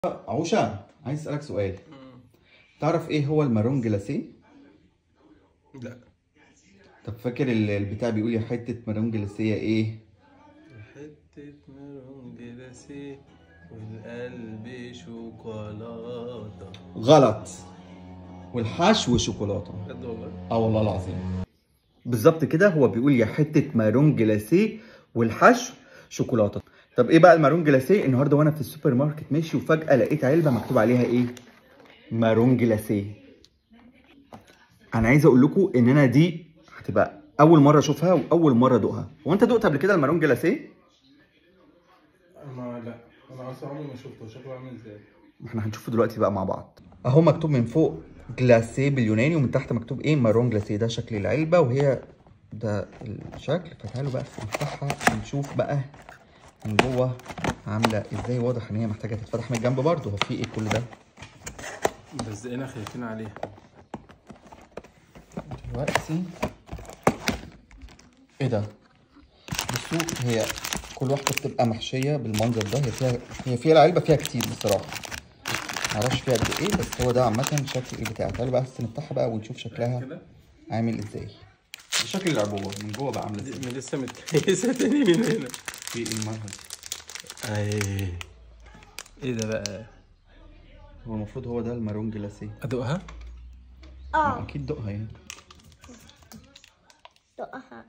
عوشة عايز اسألك سؤال تعرف ايه هو المارون جلاسيه؟ لا طب فاكر ال- البتاع بيقول يا حتة مارون جلاسيه ايه؟ حتة مارون جلاسيه والقلب شوكولاتة غلط والحشو شوكولاتة بجد والله اه والله العظيم بالظبط كده هو بيقول يا حتة مارون جلاسيه والحشو شوكولاتة طب ايه بقى المارون جلاسيه؟ النهارده وانا في السوبر ماركت ماشي وفجأة لقيت علبة مكتوب عليها ايه؟ مارون جلاسيه انا عايز اقول لكم ان انا دي هتبقى اول مره اشوفها واول مره ادوقها هو انت دقت قبل كده المارون جلاسيه ما لا انا اصلا عمري ما شفته شكله عامل ازاي ما احنا هنشوفه دلوقتي بقى مع بعض اهو مكتوب من فوق جلاسيه باليوناني ومن تحت مكتوب ايه مارون جلاسيه ده شكل العلبه وهي ده الشكل فتعالوا بقى نفتحها ونشوف بقى من جوه عامله ازاي واضح ان هي محتاجه تتفتح من الجنب برضه هو في ايه كل ده بس انا خايفين عليها دلوقتي ايه ده بصوا هي كل واحده بتبقى محشيه بالمنظر ده هي فيها هي فيها العلبه فيها كتير بصراحه معرفش فيها قد ايه بس هو ده عامه شكل ايه بتاعها تعالوا بقى بس نفتحها بقى ونشوف شكلها كده عامل ازاي شكل العبوه من جوه بقى عامله ازاي دي لسه متكيسة تاني من هنا في ايه المنهج ايه ايه ده بقى هو المفروض هو ده المارون جلاسيه ادوقها اه اكيد دقها يعني دقها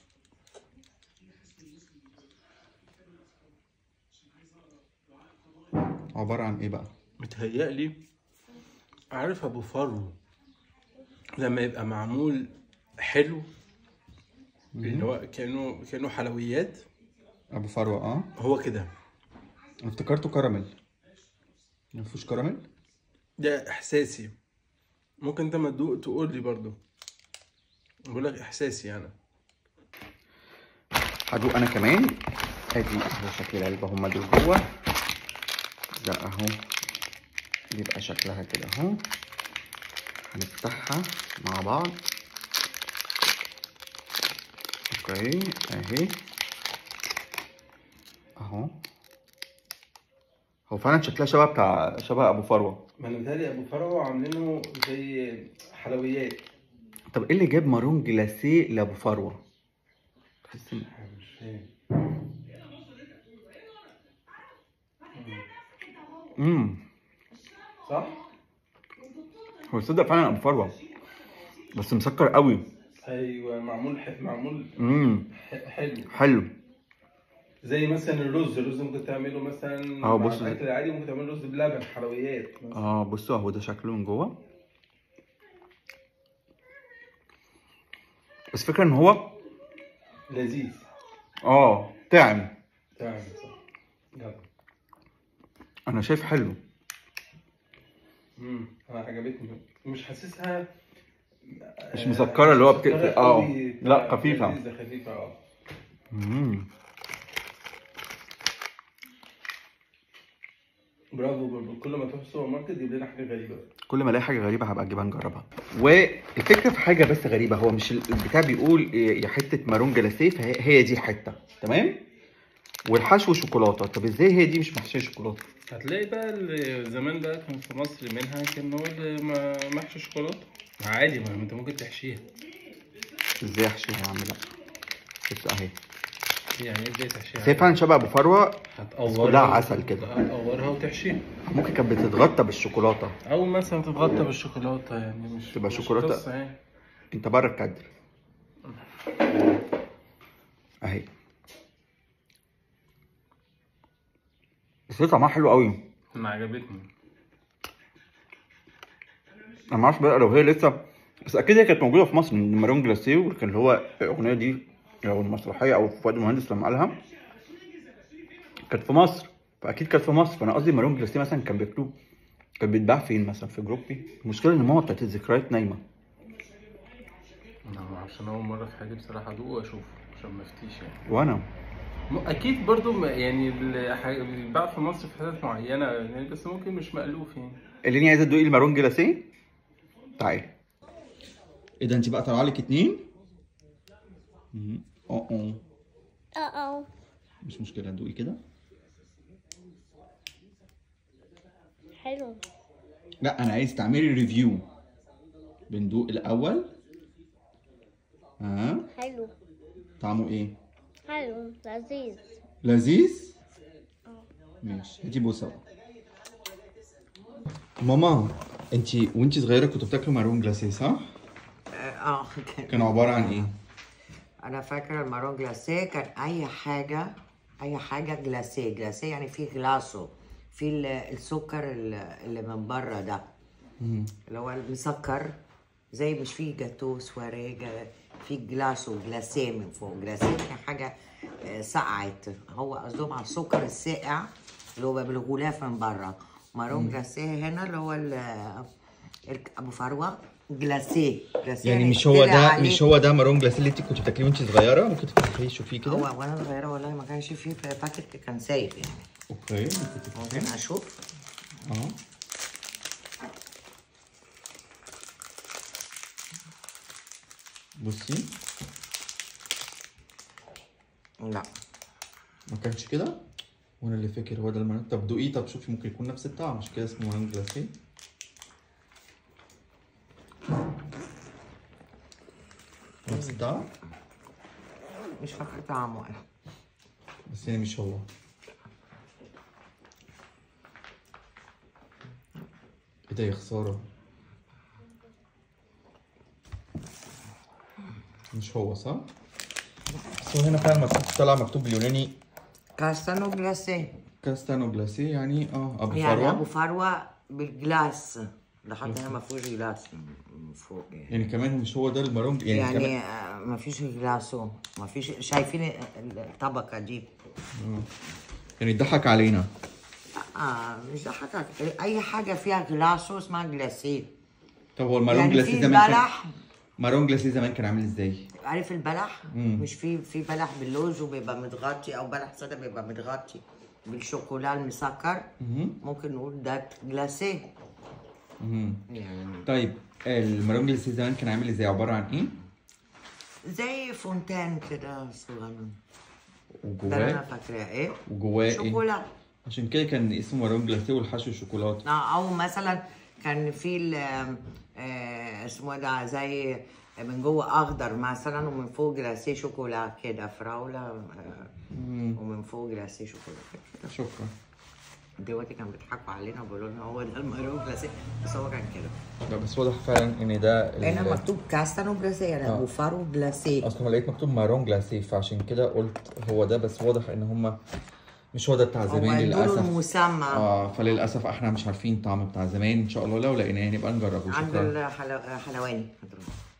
عباره عن ايه بقى متهيألي عارف ابو فرو لما يبقى معمول حلو اللي هو كانه كانه حلويات ابو فروه اه هو كده انا افتكرته كراميل ما فيهوش كراميل ده احساسي ممكن انت ما تدوق تقول لي برضو بقول لك احساسي انا هدوق انا كمان ادي اهو شكل العلبه هما دول جوه ده اهو يبقى شكلها كده اهو هنفتحها مع بعض اوكي اهي اهو هو فعلا شكلها شبه بتاع شبه ابو فروه ما انا متهيألي ابو فرو عاملينه زي حلويات طب ايه اللي جاب مارون جلاسيه لابو فروه تحس ان مش فاهم امم صح؟ هو تصدق فعلا ابو فروه بس مسكر قوي ايوه معمول ح... معمول امم ح... حلو حلو زي مثلا الرز الرز ممكن تعمله مثلا أهو مع بص زي- الاكل العادي ممكن تعمل رز بلبن حلويات مثلا. اه بصوا اهو ده شكله من جوه بس فكرة ان هو لذيذ اه طعم تمام صح يلا انا شايف حلو امم انا عجبتني مش حاسسها مش مسكرة اللي هو مش بتقفل- مسكرة آه. قوي، لا، بتاع- خفيفة. لذيذة خفيفة اه امم برافو برافو كل ما تروح السوبر ماركت يجيب لنا حاجة غريبة كل ما الاقي حاجة غريبة هبقى اجيبها نجربها والفكرة في حاجة بس غريبة هو مش البتاع بيقول يا حتة مارون جلاسيه فهي هي دي حتة تمام والحشو شوكولاتة طب ازاي هي دي مش محشية شوكولاتة هتلاقي بقى اللي زمان بقى كان في مصر منها كان هو اللي ما- محشي شوكولاتة عادي ما انت ممكن تحشيها ازاي احشيها واعملها بص اهي يعني ايه ازاي تحشيها بس هي فعلا شبه ابو فروة هتقورها كلها عسل كده. هتقورها وتحشيها ممكن كانت بتتغطى بالشوكولاتة او مثلا تتغطى بالشوكولاته يعني مش تبقى مش شوكولاتة. قصة يعني. انت بره الكادر اهي بس هي طعمها حلو قوي انا عجبتني انا ما اعرفش بقى لو هي لسه بس اكيد هي كانت موجوده في مصر من مارون جلاسيه وكان اللي هو الاغنيه دي او المسرحيه او فؤاد المهندس لما قالها كانت في مصر فاكيد كانت في مصر فانا قصدي مارون جلاسيه مثلا كان بياكلوه كان بيتباع فين مثلا في جروبي المشكله ان ماما بتاعت الذكريات نايمه انا عشان اول مره في حياتي بصراحه ادوق واشوف عشان ما افتيش يعني وانا م- اكيد برضو ما- يعني الح- بيتباع في مصر في حتت معينه يعني بس ممكن مش مألوف يعني اللي اني عايزه تدوقي المارون جلاسيه تعالي ايه ده انت بقى طالعه لك اتنين مم. اه اه اه مش مشكله دوقي كده حلو لا انا عايز تعملي ريفيو بندوق الاول ها حلو طعمه ايه حلو لذيذ لذيذ ماشي هاتي بوسه بقى. ماما انت وانت صغيره كنتوا بتاكلوا مارون جلاسيه صح اه كان- كان عباره عن ايه انا فاكره المارون جلاسيه كان اي حاجه اي حاجه جلاسيه جلاسيه يعني فيه جلاسو في ال- السكر ال- اللي من بره ده اللي هو المسكر زي مش فيه جاتو سواريه جا- في جلاسو جلاسيه من فوق جلاسيه يعني حاجه آه، سقعت هو قصدهم على السكر الساقع اللي هو بالغلاف من بره مارون جلاسيه هنا اللي هو ال- ال- ابو فروه جلاسيه جلاسيه يعني مش هو طلع ده عليه- مش هو ده مارون جلاسيه اللي انت كنت بتاكليه وانت صغيره ممكن تفتحيه شوفيه كده هو وانا صغيره والله ما كانش فيه في باكت كان سايب يعني اوكي ممكن اشوف اه بصي لا ما كانش كده وانا اللي فاكر هو ده المارون طب دوقيه طب شوفي ممكن يكون نفس الطعم مش كده اسمه مارون جلاسيه نفس الطعم مش فاكره طعمه ايه بس يعني مش هو ايه ده يا خسارة مش هو صح؟ بس هو هنا فعلا مكتوب طلع مكتوب باليوناني كاستانو جلاسيه كاستانو جلاسي يعني اه ابو يعني ابو فروة فروه بالجلاس لحد هنا ما فيهوش جلاس من فوق يعني يعني كمان مش هو ده المارون يعني, يعني كمان آه، ما فيش جلاسو ما فيش شايفين الطبقه دي يعني يضحك علينا اه مش ضحكك اي حاجه فيها جلاسو اسمها جلاسيه طب هو المارون يعني جلاسي في زمان كان بلح مارون جلاسي زمان كان عامل ازاي؟ عارف البلح مم. مش في في بلح باللوز وبيبقى متغطي او بلح ساده بيبقى متغطي بالشوكولا المسكر مهم. ممكن نقول ده جلاسيه مهم. يعني طيب المارون جلاسي زمان كان عامل ازاي عبارة عن ايه؟ زي فونتان كده صغنن ده اللي وجواه انا فاكراه ايه وجواه ايه؟ شوكولا عشان كده كان اسمه مارون جلاسيه والحشو شوكولاته آه، او مثلا كان في ال- آه، اسمه ده زي من جوه اخضر مثلا ومن فوق جلاسيه شوكولا كده فراوله آه، ومن فوق جلاسيه شوكولا كده شكرا دلوقتي كانوا بيضحكوا علينا وبيقولوا لنا هو ده المارون جلاسيه بس هو كان كده لا بس واضح فعلا ان ده ال- هنا مكتوب كاستانو جلاسيه يعني آه. ابو فارو جلاسيه اصلا لقيت مكتوب مارون جلاسيه فعشان كده قلت هو ده بس واضح ان هما مش هو ده بتاع هو زمان ادوله للاسف المسمى اه فللاسف احنا مش عارفين طعم بتاع زمان ان شاء الله لو لقيناه نبقى نجربه عند شكرا الحلواني